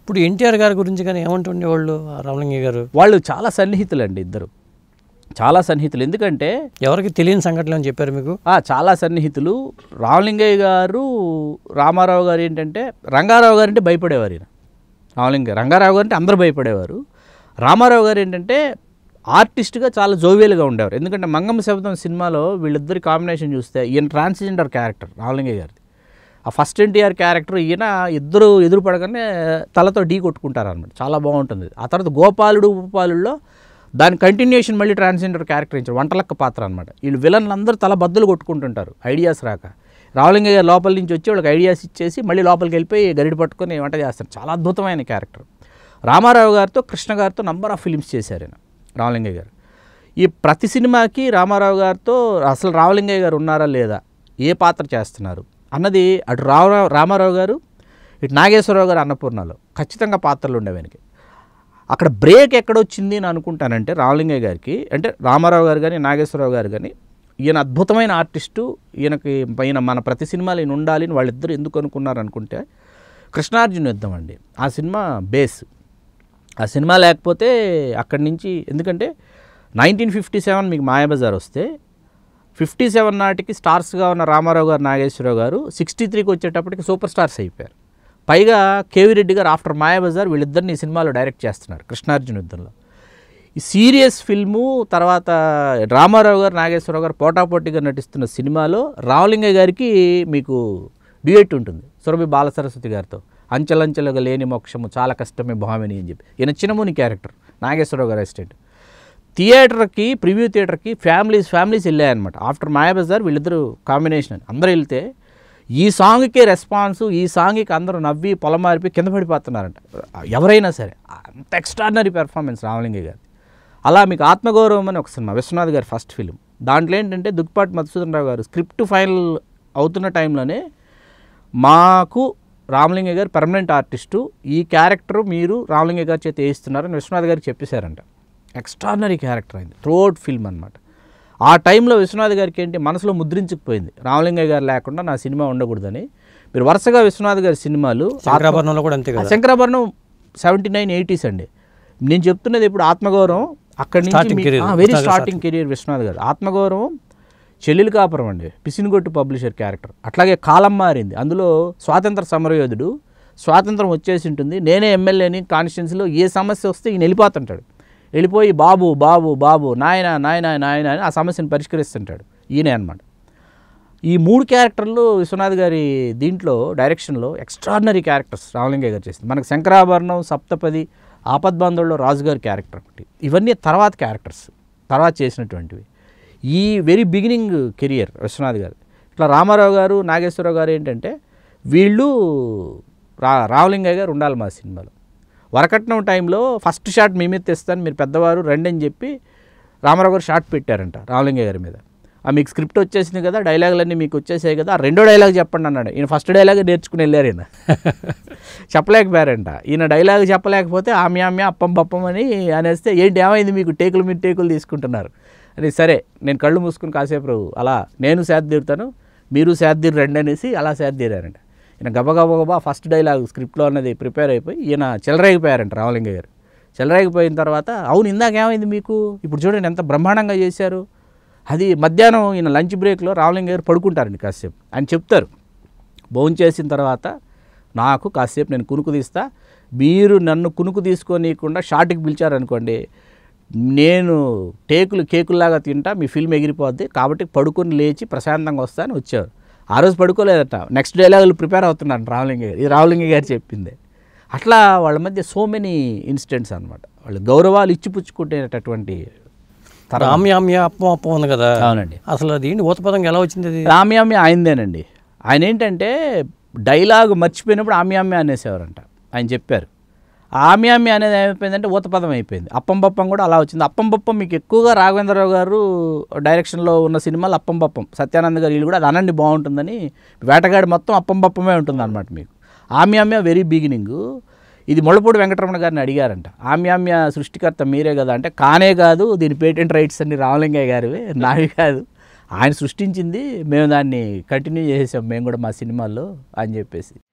ఇప్పుడు ఎన్టీఆర్ గారి గురించి కానీ ఏమంటుండేవాళ్ళు ఆ రామలింగయ్య గారు వాళ్ళు చాలా సన్నిహితులండి ఇద్దరు చాలా సన్నిహితులు ఎందుకంటే ఎవరికి తెలియని సంఘటనలు అని చెప్పారు మీకు ఆ, చాలా సన్నిహితులు రామలింగయ్య గారు రామారావు గారు ఏంటంటే రంగారావు గారు అంటే భయపడేవారు ఈయన రామలింగ రంగారావు గారు అంటే అందరూ భయపడేవారు రామారావు గారు ఏంటంటే ఆర్టిస్ట్గా చాలా జోవియల్గా ఉండేవారు ఎందుకంటే మంగమ్మ శబ్దం సినిమాలో వీళ్ళిద్దరి కాంబినేషన్ చూస్తే ఈయన ట్రాన్స్జెండర్ క్యారెక్టర్ రామలింగయ్య గారిది ఆ ఫస్ట్ ఎన్టీఆర్ క్యారెక్టర్ ఈయన ఇద్దరు ఎదురు పడగానే తలతో ఢీ కొట్టుకుంటారు అనమాట చాలా బాగుంటుంది ఆ తర్వాత గోపాలుడు ఉపపాలుల్లో దాని కంటిన్యూషన్ మళ్ళీ ట్రాన్స్జెండర్ క్యారెక్టర్ ఇచ్చారు వంటలక్క పాత్ర అనమాట వీళ్ళు విలన్లు అందరూ తల బద్దలు కొట్టుకుంటుంటారు ఐడియాస్ రాక రావలింగ గారు లోపల నుంచి వచ్చి వాళ్ళకి ఐడియాస్ ఇచ్చేసి మళ్ళీ లోపలికి వెళ్ళిపోయి గరిడి పట్టుకొని వంట చేస్తారు చాలా అద్భుతమైన క్యారెక్టర్ రామారావు గారితో కృష్ణ గారితో నంబర్ ఆఫ్ ఫిలిమ్స్ చేశారు ఆయన రామలింగయ్య గారు ఈ ప్రతి సినిమాకి రామారావు గారితో అసలు రామలింగయ్య గారు ఉన్నారా లేదా ఏ పాత్ర చేస్తున్నారు అన్నది అటు రామ రామారావు గారు ఇటు నాగేశ్వరరావు గారు అన్నపూర్ణలో ఖచ్చితంగా పాత్రలు ఉండేవి ఆయనకి అక్కడ బ్రేక్ ఎక్కడొచ్చింది అని అనుకుంటానంటే రామలింగయ్య గారికి అంటే రామారావు గారు కానీ నాగేశ్వరరావు గారు కానీ ఈయన అద్భుతమైన ఆర్టిస్టు ఈయనకి ఈయన మన ప్రతి సినిమాలో ఈయన ఉండాలి అని వాళ్ళిద్దరూ ఎందుకు అనుకున్నారు అనుకుంటే కృష్ణార్జున యుద్ధం అండి ఆ సినిమా బేస్ ఆ సినిమా లేకపోతే అక్కడి నుంచి ఎందుకంటే నైన్టీన్ ఫిఫ్టీ సెవెన్ మీకు మాయాబజార్ వస్తే ఫిఫ్టీ సెవెన్ నాటికి స్టార్స్గా ఉన్న రామారావు గారు నాగేశ్వరరావు గారు సిక్స్టీ త్రీకి వచ్చేటప్పటికి సూపర్ స్టార్స్ అయిపోయారు పైగా కేవీ రెడ్డి గారు ఆఫ్టర్ మాయాబజార్ వీళ్ళిద్దరిని ఈ సినిమాలో డైరెక్ట్ చేస్తున్నారు కృష్ణార్జున యుద్ధంలో ఈ సీరియస్ ఫిల్ము తర్వాత రామారావు గారు నాగేశ్వరరావు గారు పోటాపోటీగా నటిస్తున్న సినిమాలో రామలింగయ్య గారికి మీకు డ్యూయట్ ఉంటుంది సురభి బాలసరస్వతి గారితో అంచెలంచెలుగా లేని మోక్షము చాలా కష్టమే భామిని అని చెప్పి ఈయన చిన్నముని క్యారెక్టర్ నాగేశ్వరరావు గారు అసిస్టెంట్ థియేటర్కి ప్రివ్యూ థియేటర్కి ఫ్యామిలీస్ ఫ్యామిలీస్ వెళ్ళాయన్నమాట ఆఫ్టర్ మాయాబజార్ వీళ్ళిద్దరూ కాంబినేషన్ అందరూ వెళ్తే ఈ సాంగ్కే రెస్పాన్స్ ఈ సాంగ్కి అందరూ నవ్వి పొలమారిపి కింద పడిపోతున్నారంట ఎవరైనా సరే అంత ఎక్స్ట్రాడినరీ పెర్ఫార్మెన్స్ రామలింగయ్య గారి అలా మీకు ఆత్మగౌరవం అని ఒక సినిమా విశ్వనాథ్ గారి ఫస్ట్ ఫిలిం దాంట్లో ఏంటంటే దుక్పాటి మధుసూదన్ రావు గారు స్క్రిప్ట్ ఫైనల్ అవుతున్న టైంలోనే మాకు రామలింగయ్య గారు పర్మనెంట్ ఆర్టిస్టు ఈ క్యారెక్టర్ మీరు రామలింగయ్య గారి చేత వేయిస్తున్నారని విశ్వనాథ్ గారికి చెప్పేశారంట ఎక్స్ట్రాడినరీ క్యారెక్టర్ అయింది త్రూఅవుట్ ఫిల్మ్ అనమాట ఆ టైంలో విశ్వనాథ్ గారికి ఏంటి మనసులో ముద్రించుకుపోయింది రామలింగయ్య గారు లేకుండా నా సినిమా ఉండకూడదని మీరు వరుసగా విశ్వనాథ్ గారి సినిమాలు శంకరాభరణంలో కూడా అంతే ఆ కదా శంకరాభరణం సెవెంటీ నైన్ ఎయిటీస్ అండి నేను చెప్తున్నది ఇప్పుడు ఆత్మగౌరవం అక్కడి Starting నుంచి career, వెరీ విశ్వనాథ్ గారి స్టార్టింగ్ కెరియర్ విశ్వనాథ్ గారు ఆత్మగౌరవం చెల్లెలు కాపురం అండి పిసినిగొట్టు పబ్లిషర్ క్యారెక్టర్ అట్లాగే కాలం మారింది అందులో స్వాతంత్ర సమరయోధుడు స్వాతంత్రం వచ్చేసి ఉంటుంది నేనే ఎమ్మెల్యేని కాన్స్టిట్యున్సీలో ఏ సమస్య వస్తే ఈయన వెళ్ళిపోతుంటాడు వెళ్ళిపోయి బాబు బాబు బాబు నాయన నాయన నాయన అని ఆ సమస్యను పరిష్కరిస్తుంటాడు ఈయనే అనమాట ఈ మూడు క్యారెక్టర్లు విశ్వనాథ్ గారి దీంట్లో డైరెక్షన్లో ఎక్స్ట్రాడినరీ క్యారెక్టర్స్ రామలింగయ్య గారు చేసింది మనకు శంకరాభరణం సప్తపది ఆపద్బాంధవుల్లో రాజుగారి క్యారెక్టర్ ఒకటి ఇవన్నీ తర్వాత క్యారెక్టర్స్ తర్వాత చేసినటువంటివి ఈ వెరీ బిగినింగ్ కెరియర్ విశ్వనాథ్ గారు ఇట్లా రామారావు గారు నాగేశ్వరరావు గారు ఏంటంటే వీళ్ళు రా రామలింగయ్య గారు ఉండాలి మా సినిమాలో వరకట్నం టైంలో ఫస్ట్ షాట్ మీ మీద తెస్తాను మీరు పెద్దవారు రండి అని చెప్పి రామారావు గారు షాట్ పెట్టారంట రామలింగయ్య గారి మీద ఆ మీకు స్క్రిప్ట్ వచ్చేసింది కదా డైలాగులన్నీ మీకు వచ్చేసాయి కదా ఆ రెండో డైలాగ్ చెప్పండి అన్నాడు ఈయన ఫస్ట్ డైలాగ్ నేర్చుకుని వెళ్ళారు ఈయన చెప్పలేకపోయారంట ఈయన డైలాగ్ చెప్పలేకపోతే ఆమె ఆమె అప్పం పప్పం అని అనేస్తే ఏంటి ఏమైంది మీకు టేకులు మీరు టేకులు తీసుకుంటున్నారు అని సరే నేను కళ్ళు మూసుకుని కాసేపు అలా నేను సేద్దీరుతాను మీరు సేద్దీరు రండి అనేసి అలా సేద్దీరారంట ఈయన గబగబా ఫస్ట్ డైలాగ్ స్క్రిప్ట్లో అన్నది ప్రిపేర్ అయిపోయి ఈయన చెలరేగిపోయారంట రామలింగ గారు చెలరేగిపోయిన తర్వాత అవును ఇందాక ఏమైంది మీకు ఇప్పుడు చూడండి ఎంత బ్రహ్మాండంగా చేశారు అది మధ్యాహ్నం ఈయన లంచ్ బ్రేక్లో రామలింగ గారు పడుకుంటారండి కాసేపు ఆయన చెప్తారు భోజనం చేసిన తర్వాత నాకు కాసేపు నేను కునుకు తీస్తా మీరు నన్ను కునుకు తీసుకోనీయకుండా షార్ట్కి పిలిచారనుకోండి నేను టేకులు కేకుల్లాగా తింటా మీ ఫిల్మ్ ఎగిరిపోద్ది కాబట్టి పడుకొని లేచి ప్రశాంతంగా వస్తా అని వచ్చారు ఆ రోజు పడుకోలేదట నెక్స్ట్ డైలాగులు ప్రిపేర్ అవుతున్నాను రామలింగ గారు ఇది రామలింగ గారు చెప్పిందే అట్లా వాళ్ళ మధ్య సో మెనీ ఇన్సిడెంట్స్ అనమాట వాళ్ళు గౌరవాలు ఇచ్చిపుచ్చుకునేటటువంటి తరం. రామ్యామ్య అప్పం అప్పం ఉంది కదా అవునండి అసలు అది ఏంటి ఊతపదంగా ఎలా వచ్చింది అది రామ్యామ్య ఆయనదేనండి ఆయన ఏంటంటే డైలాగ్ మర్చిపోయినప్పుడు ఆమ్యామ్య అనేసేవారంట ఆయన చెప్పారు ఆమ్యామ్య అనేది ఏమైపోయిందంటే ఊతపదం అయిపోయింది అప్పం బప్పం కూడా అలా వచ్చింది అప్పం బప్పం మీకు ఎక్కువగా రాఘవేంద్రరావు గారు డైరెక్షన్లో ఉన్న సినిమాలు అప్పం బప్పం సత్యానంద్ గారు వీళ్ళు కూడా అది అనండి బాగుంటుందని వేటగాడి మొత్తం అప్పం బప్పమే ఉంటుంది అనమాట మీకు ఆమ్యామ్య వెరీ బిగినింగ్ ఇది ముళ్ళపూడి వెంకటరమణ గారిని అడిగారంట ఆమ్యామ్య సృష్టికర్త మీరే కదా అంటే కానే కాదు దీని పేటెంట్ రైట్స్ అన్ని రామలింగయ్య గారివే నావి కాదు ఆయన సృష్టించింది మేము దాన్ని కంటిన్యూ చేసేసాం మేము కూడా మా సినిమాల్లో అని చెప్పేసి